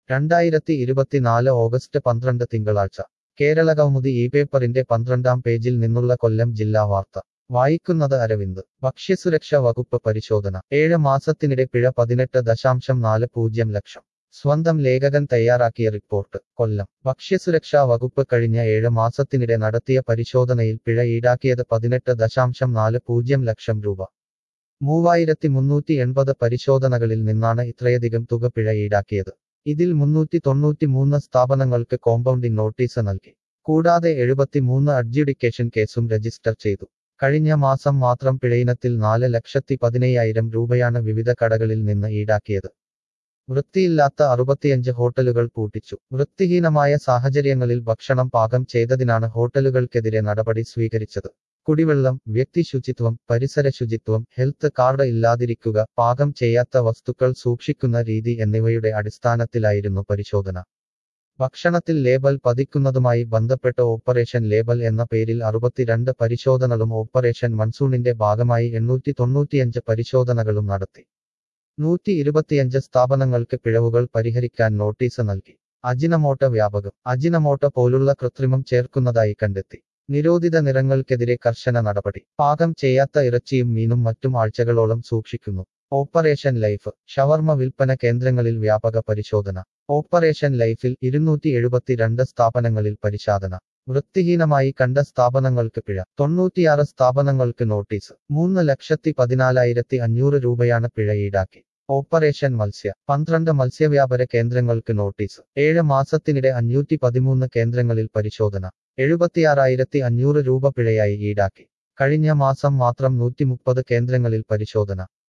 രണ്ടായിരത്തി ഇരുപത്തിനാല് ഓഗസ്റ്റ് പന്ത്രണ്ട് തിങ്കളാഴ്ച കേരള കൗമുദി ഈ പേപ്പറിന്റെ പന്ത്രണ്ടാം പേജിൽ നിന്നുള്ള കൊല്ലം ജില്ലാ വാർത്ത വായിക്കുന്നത് അരവിന്ദ് ഭക്ഷ്യസുരക്ഷാ വകുപ്പ് പരിശോധന ഏഴ് മാസത്തിനിടെ പിഴ പതിനെട്ട് ദശാംശം നാല് പൂജ്യം ലക്ഷം സ്വന്തം ലേഖകൻ തയ്യാറാക്കിയ റിപ്പോർട്ട് കൊല്ലം ഭക്ഷ്യസുരക്ഷാ വകുപ്പ് കഴിഞ്ഞ ഏഴ് മാസത്തിനിടെ നടത്തിയ പരിശോധനയിൽ പിഴ ഈടാക്കിയത് പതിനെട്ട് ദശാംശം നാല് പൂജ്യം ലക്ഷം രൂപ മൂവായിരത്തി മുന്നൂറ്റി എൺപത് പരിശോധനകളിൽ നിന്നാണ് ഇത്രയധികം തുക പിഴ ഈടാക്കിയത് ഇതിൽ മുന്നൂറ്റി തൊണ്ണൂറ്റിമൂന്ന് സ്ഥാപനങ്ങൾക്ക് കോമ്പൗണ്ടിംഗ് നോട്ടീസ് നൽകി കൂടാതെ എഴുപത്തിമൂന്ന് അഡ്ജ്യൂഡിക്കേഷൻ കേസും രജിസ്റ്റർ ചെയ്തു കഴിഞ്ഞ മാസം മാത്രം പിഴയിനത്തിൽ നാല് ലക്ഷത്തി പതിനയ്യായിരം രൂപയാണ് വിവിധ കടകളിൽ നിന്ന് ഈടാക്കിയത് വൃത്തിയില്ലാത്ത അറുപത്തിയഞ്ച് ഹോട്ടലുകൾ പൂട്ടിച്ചു വൃത്തിഹീനമായ സാഹചര്യങ്ങളിൽ ഭക്ഷണം പാകം ചെയ്തതിനാണ് ഹോട്ടലുകൾക്കെതിരെ നടപടി സ്വീകരിച്ചത് കുടിവെള്ളം വ്യക്തി ശുചിത്വം പരിസര ശുചിത്വം ഹെൽത്ത് കാർഡ് ഇല്ലാതിരിക്കുക പാകം ചെയ്യാത്ത വസ്തുക്കൾ സൂക്ഷിക്കുന്ന രീതി എന്നിവയുടെ അടിസ്ഥാനത്തിലായിരുന്നു പരിശോധന ഭക്ഷണത്തിൽ ലേബൽ പതിക്കുന്നതുമായി ബന്ധപ്പെട്ട് ഓപ്പറേഷൻ ലേബൽ എന്ന പേരിൽ അറുപത്തിരണ്ട് പരിശോധനകളും ഓപ്പറേഷൻ മൺസൂണിന്റെ ഭാഗമായി എണ്ണൂറ്റി തൊണ്ണൂറ്റിയഞ്ച് പരിശോധനകളും നടത്തി നൂറ്റി ഇരുപത്തിയഞ്ച് സ്ഥാപനങ്ങൾക്ക് പിഴവുകൾ പരിഹരിക്കാൻ നോട്ടീസ് നൽകി അജിനമോട്ട വ്യാപകം അജിനമോട്ട പോലുള്ള കൃത്രിമം ചേർക്കുന്നതായി കണ്ടെത്തി നിരോധിത നിറങ്ങൾക്കെതിരെ കർശന നടപടി പാകം ചെയ്യാത്ത ഇറച്ചിയും മീനും മറ്റും ആഴ്ചകളോളം സൂക്ഷിക്കുന്നു ഓപ്പറേഷൻ ലൈഫ് ഷവർമ വിൽപ്പന കേന്ദ്രങ്ങളിൽ വ്യാപക പരിശോധന ഓപ്പറേഷൻ ലൈഫിൽ ഇരുന്നൂറ്റി എഴുപത്തിരണ്ട് സ്ഥാപനങ്ങളിൽ പരിശോധന വൃത്തിഹീനമായി കണ്ട സ്ഥാപനങ്ങൾക്ക് പിഴ തൊണ്ണൂറ്റിയാറ് സ്ഥാപനങ്ങൾക്ക് നോട്ടീസ് മൂന്ന് ലക്ഷത്തി പതിനാലായിരത്തി അഞ്ഞൂറ് രൂപയാണ് പിഴ ഈടാക്കി ഓപ്പറേഷൻ മത്സ്യ പന്ത്രണ്ട് മത്സ്യവ്യാപാര കേന്ദ്രങ്ങൾക്ക് നോട്ടീസ് ഏഴ് മാസത്തിനിടെ അഞ്ഞൂറ്റി പതിമൂന്ന് കേന്ദ്രങ്ങളിൽ പരിശോധന എഴുപത്തിയാറായിരത്തി അഞ്ഞൂറ് രൂപ പിഴയായി ഈടാക്കി കഴിഞ്ഞ മാസം മാത്രം നൂറ്റി മുപ്പത് കേന്ദ്രങ്ങളിൽ പരിശോധന